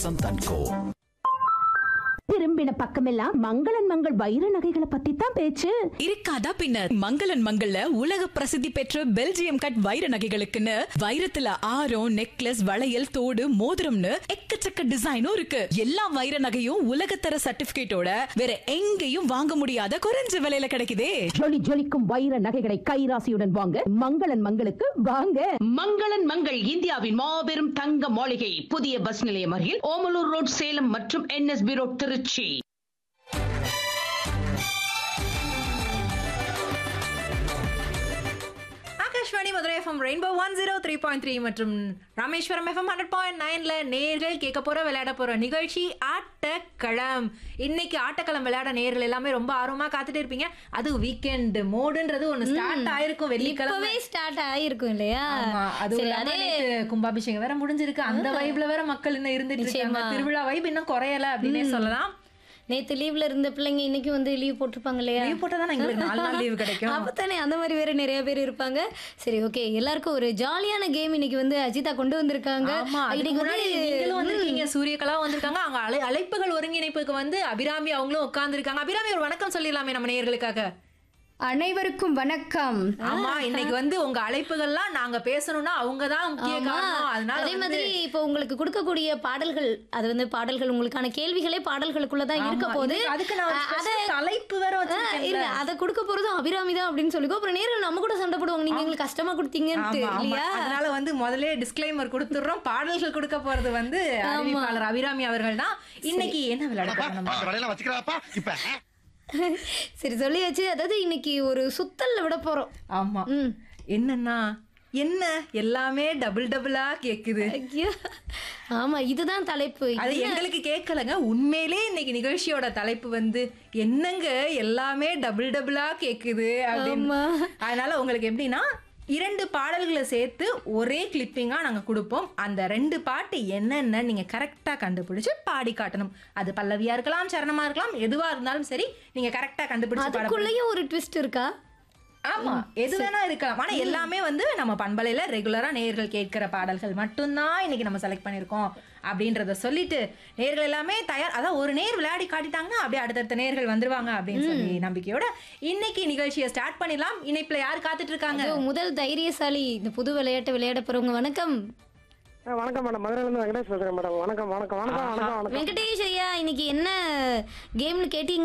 Vasanth and கோ திரும்பின பக்கமெல்லாம் மங்களன் மங்கள் வைர நகைகளை பத்தி தான் பேச்சு இருக்காதா பின்னர் மங்களன் மங்கள்ல உலக பிரசித்தி பெற்ற பெல்ஜியம் கட் வைர நகைகளுக்குன்னு வைரத்துல ஆரம் நெக்லஸ் வளையல் தோடு மோதிரம்னு எக்கச்சக்க டிசைனும் இருக்கு எல்லா வைர நகையும் உலகத்தர சர்டிபிகேட்டோட வேற எங்கேயும் வாங்க முடியாத குறைஞ்ச விலையில கிடைக்குதே ஜொலி ஜொலிக்கும் வைர நகைகளை கைராசியுடன் வாங்க மங்களன் மங்களுக்கு வாங்க மங்களன் மங்கள் இந்தியாவின் மாபெரும் தங்க மாளிகை புதிய பஸ் நிலையம் அருகில் ஓமலூர் ரோட் சேலம் மற்றும் NSP road Tiruchi Akashvani Madurai FM rainbow one zero three point three மற்றும் ராமேஸ்வரம் எஃப்எம் ஹண்ட்ரட் பாயிண்ட் நைன்ல நேர்கள் கேட்க போற விளையாட போற நிகழ்ச்சி ஆட்டக்களம் இன்னைக்கு ஆட்டக்களம் விளையாட நேர்கள் எல்லாமே ரொம்ப ஆர்வமா காத்துட்டு இருப்பீங்க அது வீக்கெண்ட் மோடுன்றது ஒண்ணு ஸ்டார்ட் ஆயிருக்கும் வெள்ளிக்கிழமை இப்பவே ஸ்டார்ட் ஆயிருக்கும் இல்லையா ஆமா அது சரி, இல்லாம அதே நேத்து கும்பாபிஷேகம் வேற முடிஞ்சிருக்கு அந்த வைப்ல வேற மக்கள் இன்னும் இருந்துட்டு இருக்காங்க நிச்சயமா. திருவிழா வைப் இன்னும் குறையல அப்படின்னே சொல்லலாம் நேத்து லீவ்ல இருந்த பிள்ளைங்க இன்னைக்கு வந்து லீவ் போட்டிருப்பாங்க இல்லையா லீவ் போட்டா தான் எங்களுக்கு நாலு நாள் லீவ் கிடைக்கும் அப்பதானே அந்த மாதிரி வேற நிறைய பேர் இருப்பாங்க சரி ஓகே எல்லாருக்கும் ஒரு ஜாலியான கேம் இன்னைக்கு வந்து அஜிதா கொண்டு வந்திருக்காங்க ஆமா அதுக்கு இன்னைக்கு முன்னாடி வந்து நீங்களும் வந்திருக்கீங்க சூரியகலா வந்திருக்காங்க அவங்க அழை அழைப்புகள் ஒருங்கிணைப்புக்கு வந்து அபிராமி அவங்களும் உட்கார்ந்திருக்காங்க அபிராமி ஒரு வணக்கம் சொல்லிடலாமே நம்ம நேயர்களுக்காக அனைவருக்கும் வணக்கம் ஆமா இன்னைக்கு வந்து உங்க அழைப்புகள்லாம் நாங்க பேசணும்னா அவங்க தான் முக்கிய ஆமா. காரணம் அதனால அதே வந்து- மாதிரி இப்போ உங்களுக்கு கொடுக்கக்கூடிய பாடல்கள் அது வந்து பாடல்கள் உங்களுக்கான கேள்விகளே பாடல்களுக்குள்ள தான் இருக்க ஆமா, போகுது இதுக்கு- அதுக்கு நான் ஒரு அ- அத special தலைப்பு வேற ஆ, வச்சிருக்கேன்ல. இல்ல அத கொடுக்க போறதும் அபிராமி தான் அப்படின்னு சொல்லிக்கோ அப்புறம் நேரில் நம்ம கூட சண்டை போடுவாங்க நீங்க எங்களுக்கு கஷ்டமா கொடுத்தீங்கன்ட்டு ஆமா, ஆமா. இல்லையா அதனால வந்து முதல்ல டிஸ்க்ளைமர் கொடுத்துடுறோம் பாடல்கள் கொடுக்க போறது வந்து அறிவிப்பாளர் அபிராமி அவர்கள் தான் இன்னைக்கு என்ன விளையாட போறோம் நம்ம? வேலையெல்லாம் வச்சுக்கிறாப்பா இப்ப சரி சொல்லியாச்சு அதாவது இன்னைக்கு ஒரு சுத்தல்ல விட போறோம் ஆமா ம். என்னன்னா என்ன எல்லாமே டபுள் டபுளா கேக்குது ஐயோ ஆமா இதுதான் தலைப்பு அது என்ன? எங்களுக்கு கேட்கலங்க உண்மையிலே இன்னைக்கு நிகழ்ச்சியோட தலைப்பு வந்து என்னங்க எல்லாமே டபுள் டபுளா கேக்குது அப்படின்னு ஆமா. அதனால உங்களுக்கு எப்படின்னா இரண்டு பாடல்களை சேர்த்து ஒரே கிளிப்பிங்கா நாங்க கொடுப்போம் அந்த ரெண்டு பாட்டு என்னென்ன நீங்க கரெக்டா கண்டுபிடிச்சு பாடி காட்டணும் அது பல்லவியா இருக்கலாம் சரணமா இருக்கலாம் எதுவா இருந்தாலும் சரி நீங்க கரெக்டா கண்டுபிடிச்சு பாட அதுக்குள்ளேயும் ஒரு ட்விஸ்ட் இருக்கா ஆமா எது வேணா இருக்கலாம் ஆனா எல்லாமே வந்து நம்ம பண்பலையில ரெகுலரா நேர்கள் கேட்கிற பாடல்கள் மட்டும்தான் இன்னைக்கு நம்ம செலக்ட் பண்ணிருக்கோம் அப்படின்றத சொல்லிட்டு நேர்கள் எல்லாமே தயார் அதான் ஒரு நேர் விளையாடி காட்டிட்டாங்கன்னா அப்படியே அடுத்தடுத்த நேர்கள் வந்துருவாங்க அப்படின்னு சொல்லி நம்பிக்கையோட இன்னைக்கு நிகழ்ச்சியை ஸ்டார்ட் பண்ணிடலாம் இணைப்புல யார் காத்துட்டு இருக்காங்க ஐயோ, முதல் தைரியசாலி இந்த புது விளையாட்டு விளையாட போறவங்க வணக்கம் ஆ, வணக்கம் மேடம் மதுரையில இருந்து வெங்கடேஷ் பேசுறேன் மேடம் வணக்கம் வணக்கம் வணக்கம் வணக்கம் வணக்கம் வெங்கடேஷ் ஐயா இன்னைக்கு என்ன கேம்னு கேட்டீங்க